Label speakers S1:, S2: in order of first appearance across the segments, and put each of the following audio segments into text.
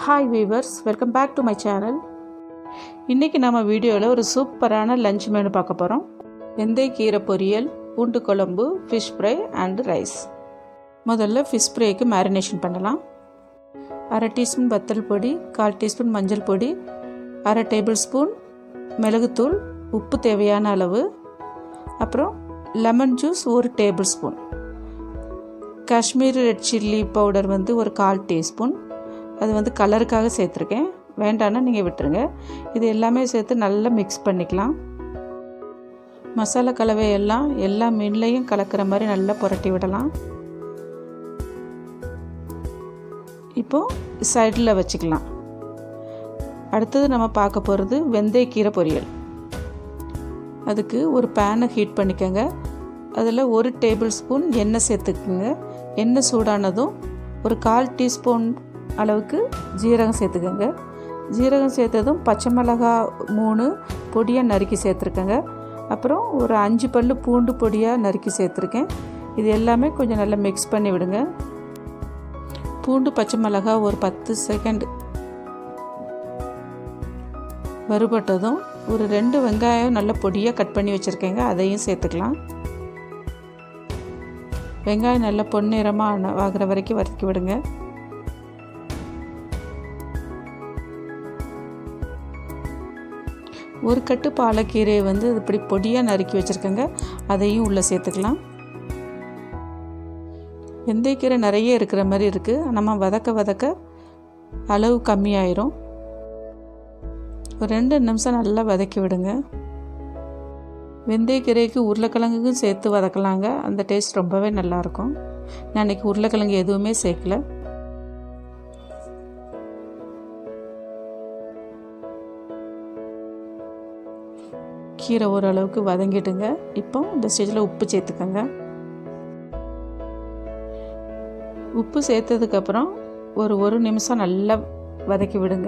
S1: hi viewers welcome back to my channel இன்றைக்கி நம்ம வீடியோவில் ஒரு சூப்பரான லஞ்ச் மெனு பார்க்க போகிறோம் வெந்தயக்கீரை பொரியல் பூண்டு குழம்பு ஃபிஷ் ஃப்ரை அண்டு ரைஸ் முதல்ல ஃபிஷ் ஃப்ரைக்கு மேரினேஷன் பண்ணலாம் அரை டீஸ்பூன் வத்தல் பொடி கால் டீஸ்பூன் மஞ்சள் பொடி அரை டேபிள் ஸ்பூன் மிளகுத்தூள் உப்பு தேவையான அளவு அப்புறம் லெமன் ஜூஸ் ஒரு tablespoon Kashmir red chilli powder வந்து ஒரு கால் டீஸ்பூன் அது வந்து கலருக்காக சேர்த்துருக்கேன் வேண்டான்னா நீங்கள் விட்டுருங்க இது எல்லாமே சேர்த்து நல்லா மிக்ஸ் பண்ணிக்கலாம் மசாலா கலவையெல்லாம் எல்லா மீன்லேயும் கலக்கிற மாதிரி நல்லா புரட்டி விடலாம் இப்போது சைடில் வச்சுக்கலாம் அடுத்தது நம்ம பார்க்க போகிறது வெந்தயக்கீரை பொரியல் அதுக்கு ஒரு பேனை ஹீட் பண்ணிக்கோங்க அதில் ஒரு டேபிள் ஸ்பூன் எண்ணெய் சேர்த்துக்குங்க எண்ணெய் சூடானதும் ஒரு கால் டீஸ்பூன் அளவுக்கு ஜீரகம் சேர்த்துக்கோங்க ஜீரகம் சேர்த்ததும் பச்சை மிளகா மூணு பொடியாக நறுக்கி சேர்த்துருக்கேங்க அப்புறம் ஒரு அஞ்சு பல் பூண்டு பொடியாக நறுக்கி சேர்த்துருக்கேன் இது எல்லாமே கொஞ்சம் நல்லா மிக்ஸ் பண்ணி விடுங்க பூண்டு பச்சை மிளகா ஒரு பத்து செகண்ட் வறுபட்டதும் ஒரு ரெண்டு வெங்காயம் நல்ல பொடியாக கட் பண்ணி வச்சுருக்கேங்க அதையும் சேர்த்துக்கலாம் வெங்காயம் நல்லா பொன்னிறமாக ஆகிற வரைக்கும் வதக்கி விடுங்க ஒரு கட்டு பாலக்கீரையை வந்து இப்படி பொடியாக நறுக்கி வச்சுருக்கேங்க அதையும் உள்ளே சேர்த்துக்கலாம் வெந்தயக்கீரை நிறைய இருக்கிற மாதிரி இருக்குது நம்ம வதக்க வதக்க அளவு கம்மியாயிரும் ஒரு ரெண்டு நிமிஷம் நல்லா வதக்கி விடுங்க வெந்தயக்கீரைக்கு உருளைக்கிழங்குக்கும் சேர்த்து வதக்கலாங்க அந்த டேஸ்ட் ரொம்பவே நல்லாயிருக்கும் நான் இன்றைக்கி உருளைக்கிழங்கு எதுவுமே சேர்க்கல கீரை ஓரளவுக்கு வதங்கிட்டுங்க இப்போ இந்த ஸ்டேஜில் உப்பு சேர்த்துக்கோங்க உப்பு சேர்த்ததுக்கப்புறம் ஒரு ஒரு நிமிஷம் நல்லா வதக்கி விடுங்க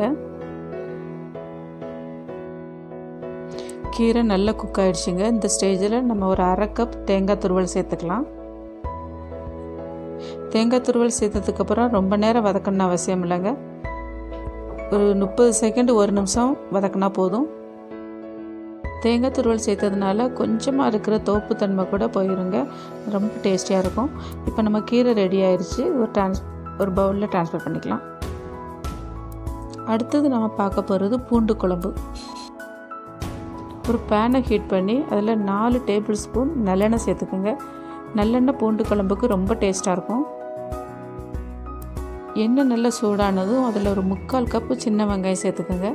S1: கீரை நல்லா குக் ஆகிடுச்சுங்க இந்த ஸ்டேஜில் நம்ம ஒரு அரை கப் தேங்காய் துருவல் சேர்த்துக்கலாம் தேங்காய் துருவல் சேர்த்ததுக்கப்புறம் ரொம்ப நேரம் வதக்கணும்னு அவசியம் இல்லைங்க ஒரு முப்பது செகண்ட் ஒரு நிமிஷம் வதக்கினா போதும் தேங்காய் துருவல் சேர்த்ததுனால கொஞ்சமாக இருக்கிற தோப்பு தன்மை கூட போயிருங்க ரொம்ப டேஸ்டியாக இருக்கும் இப்போ நம்ம கீரை ரெடி ஆயிடுச்சு ஒரு ட்ரான்ஸ் ஒரு பவுலில் ட்ரான்ஸ்ஃபர் பண்ணிக்கலாம் அடுத்தது நம்ம பார்க்க போகிறது பூண்டு குழம்பு ஒரு பேனை ஹீட் பண்ணி அதில் நாலு டேபிள் ஸ்பூன் நல்லெண்ணெய் சேர்த்துக்கோங்க நல்லெண்ணெய் பூண்டு குழம்புக்கு ரொம்ப டேஸ்ட்டாக இருக்கும் எண்ணெய் நல்லா சூடானதும் அதில் ஒரு முக்கால் கப்பு சின்ன வெங்காயம் சேர்த்துக்கோங்க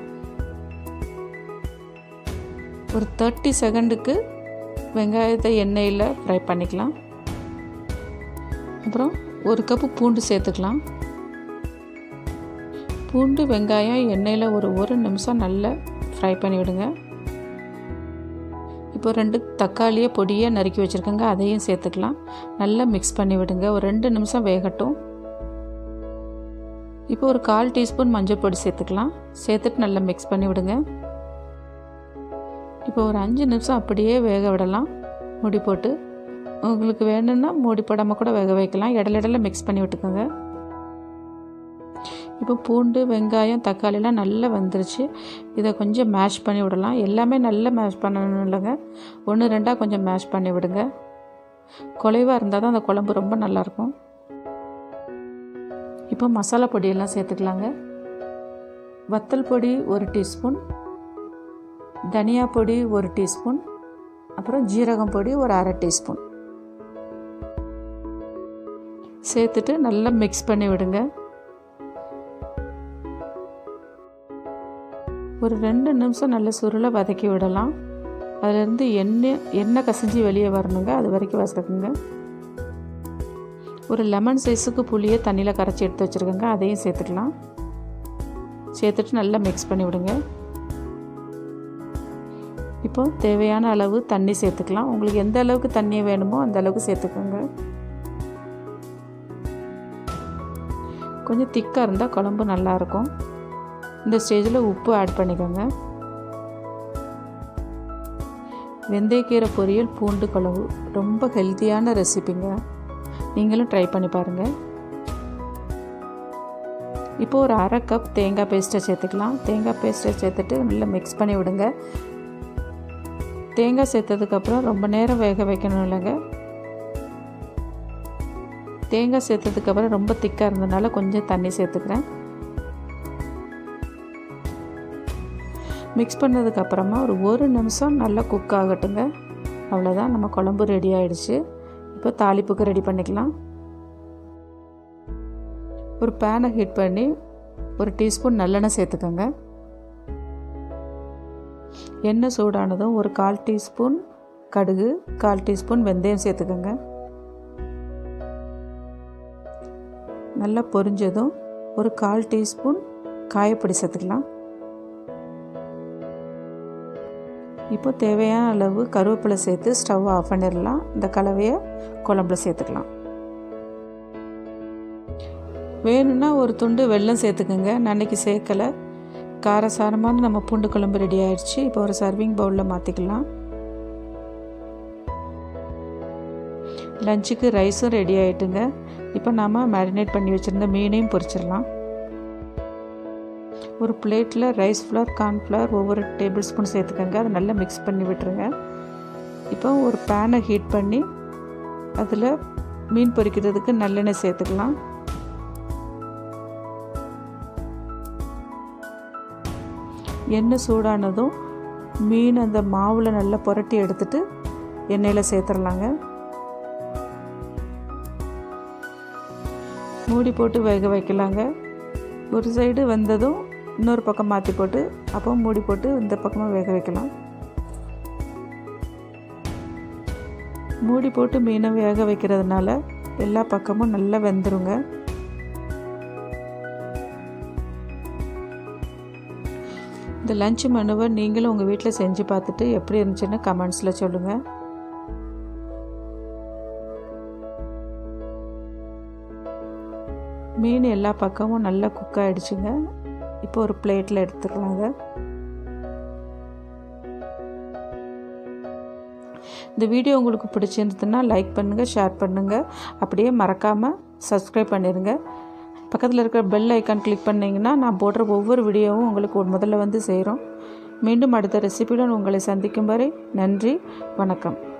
S1: ஒரு தேர்ட்டி செகண்டுக்கு வெங்காயத்தை எண்ணெயில் ஃப்ரை பண்ணிக்கலாம் அப்புறம் ஒரு கப்பு பூண்டு சேர்த்துக்கலாம் பூண்டு வெங்காயம் எண்ணெயில் ஒரு ஒரு நிமிஷம் நல்லா ஃப்ரை பண்ணி விடுங்க இப்போ ரெண்டு தக்காளியை பொடியாக நறுக்கி வச்சுருக்கேங்க அதையும் சேர்த்துக்கலாம் நல்லா மிக்ஸ் பண்ணி விடுங்க ஒரு ரெண்டு நிமிஷம் வேகட்டும் இப்போ ஒரு கால் டீஸ்பூன் மஞ்சள் பொடி சேர்த்துக்கலாம் சேர்த்துட்டு நல்லா மிக்ஸ் பண்ணி விடுங்க இப்போ ஒரு அஞ்சு நிமிஷம் அப்படியே வேக விடலாம் மூடி போட்டு உங்களுக்கு வேணும்னா மூடி போடாமல் கூட வேக வைக்கலாம் இடையில இடையில மிக்ஸ் பண்ணி விட்டுக்கோங்க இப்போ பூண்டு வெங்காயம் தக்காளிலாம் நல்லா வந்துருச்சு இதை கொஞ்சம் மேஷ் பண்ணி விடலாம் எல்லாமே நல்லா மேஷ் பண்ணணும் இல்லைங்க ஒன்று ரெண்டாக கொஞ்சம் மேஷ் பண்ணி விடுங்க குலைவாக இருந்தால் தான் அந்த குழம்பு ரொம்ப நல்லாயிருக்கும் இப்போ மசாலா பொடியெல்லாம் சேர்த்துக்கலாங்க வத்தல் பொடி ஒரு டீஸ்பூன் தனியா பொடி ஒரு டீஸ்பூன் அப்புறம் ஜீரகம் பொடி ஒரு அரை டீஸ்பூன் சேர்த்துட்டு நல்லா மிக்ஸ் பண்ணி விடுங்க ஒரு ரெண்டு நிமிஷம் நல்ல சுருளை வதக்கி விடலாம் அதிலேருந்து எண்ணெய் எண்ணெய் கசிஞ்சு வெளியே வரணுங்க அது வரைக்கும் வசக்குங்க ஒரு லெமன் சைஸுக்கு புளியை தண்ணியில் கரைச்சி எடுத்து வச்சுருக்கேங்க அதையும் சேர்த்துக்கலாம் சேர்த்துட்டு நல்லா மிக்ஸ் பண்ணி விடுங்க இப்போ தேவையான அளவு தண்ணி சேர்த்துக்கலாம் உங்களுக்கு எந்த அளவுக்கு தண்ணி வேணுமோ அந்த அளவுக்கு சேர்த்துக்கோங்க கொஞ்சம் திக்காக இருந்தால் குழம்பு நல்லாயிருக்கும் இந்த ஸ்டேஜில் உப்பு ஆட் பண்ணிக்கோங்க வெந்தயக்கீரை பொரியல் பூண்டு குழம்பு ரொம்ப ஹெல்த்தியான ரெசிபிங்க நீங்களும் ட்ரை பண்ணி பாருங்கள் இப்போது ஒரு அரை கப் தேங்காய் பேஸ்ட்டை சேர்த்துக்கலாம் தேங்காய் பேஸ்ட்டை சேர்த்துட்டு நல்லா மிக்ஸ் பண்ணி விடுங்க தேங்காய் சேர்த்ததுக்கப்புறம் ரொம்ப நேரம் வேக வைக்கணும் இல்லைங்க தேங்காய் சேர்த்ததுக்கப்புறம் ரொம்ப திக்காக இருந்ததுனால கொஞ்சம் தண்ணி சேர்த்துக்கிறேன் மிக்ஸ் பண்ணதுக்கப்புறமா ஒரு ஒரு நிமிஷம் நல்லா குக் ஆகட்டுங்க அவ்வளோதான் நம்ம குழம்பு ரெடி ஆகிடுச்சு இப்போ தாளிப்புக்கு ரெடி பண்ணிக்கலாம் ஒரு பேனை ஹீட் பண்ணி ஒரு டீஸ்பூன் நல்லெண்ணெய் சேர்த்துக்கோங்க எண்ணெய் சூடானதும் ஒரு கால் டீஸ்பூன் கடுகு கால் டீஸ்பூன் வெந்தயம் சேர்த்துக்கோங்க நல்லா பொரிஞ்சதும் ஒரு கால் டீஸ்பூன் காயப்பொடி சேர்த்துக்கலாம் இப்போ தேவையான அளவு கருவேப்பிலை சேர்த்து ஸ்டவ் ஆஃப் பண்ணிடலாம் இந்த கலவையை குழம்புல சேர்த்துக்கலாம் வேணும்னா ஒரு துண்டு வெல்லம் சேர்த்துக்குங்க நன்னைக்கு சேர்க்கலை காரசாரமான நம்ம பூண்டு குழம்பு ரெடி ஆயிடுச்சு இப்போ ஒரு சர்விங் பவுலில் மாற்றிக்கலாம் லஞ்சுக்கு ரைஸும் ரெடி ஆகிட்டுங்க இப்போ நாம் மேரினேட் பண்ணி வச்சுருந்த மீனையும் பொரிச்சிடலாம் ஒரு பிளேட்டில் ரைஸ் ஃப்ளவர் கார்ன்ஃப்ளவர் ஒவ்வொரு டேபிள் ஸ்பூன் சேர்த்துக்கோங்க அதை நல்லா மிக்ஸ் பண்ணி விட்டுருங்க இப்போ ஒரு பேனை ஹீட் பண்ணி அதில் மீன் பொரிக்கிறதுக்கு நல்லெண்ணெய் சேர்த்துக்கலாம் எண்ணெய் சூடானதும் மீன் அந்த மாவில் நல்லா புரட்டி எடுத்துட்டு எண்ணெயில் சேர்த்துடலாங்க மூடி போட்டு வேக வைக்கலாங்க ஒரு சைடு வெந்ததும் இன்னொரு பக்கம் மாற்றி போட்டு அப்போ மூடி போட்டு இந்த பக்கமாக வேக வைக்கலாம் மூடி போட்டு மீனை வேக வைக்கிறதுனால எல்லா பக்கமும் நல்லா வெந்துருங்க இந்த லஞ்ச் மெனுவை நீங்களும் உங்கள் வீட்டில் செஞ்சு பார்த்துட்டு எப்படி இருந்துச்சுன்னு கமெண்ட்ஸில் சொல்லுங்கள் மீன் எல்லா பக்கமும் நல்லா குக் ஆகிடுச்சுங்க இப்போ ஒரு பிளேட்டில் எடுத்துக்கலாம் அதை இந்த வீடியோ உங்களுக்கு பிடிச்சிருந்ததுன்னா லைக் பண்ணுங்கள் ஷேர் பண்ணுங்கள் அப்படியே மறக்காமல் சப்ஸ்கிரைப் பண்ணிடுங்க பக்கத்தில் இருக்கிற பெல் ஐக்கான் கிளிக் பண்ணிங்கன்னா நான் போடுற ஒவ்வொரு வீடியோவும் உங்களுக்கு முதல்ல வந்து சேரும் மீண்டும் அடுத்த ரெசிபியுடன் உங்களை சந்திக்கும் வரை நன்றி வணக்கம்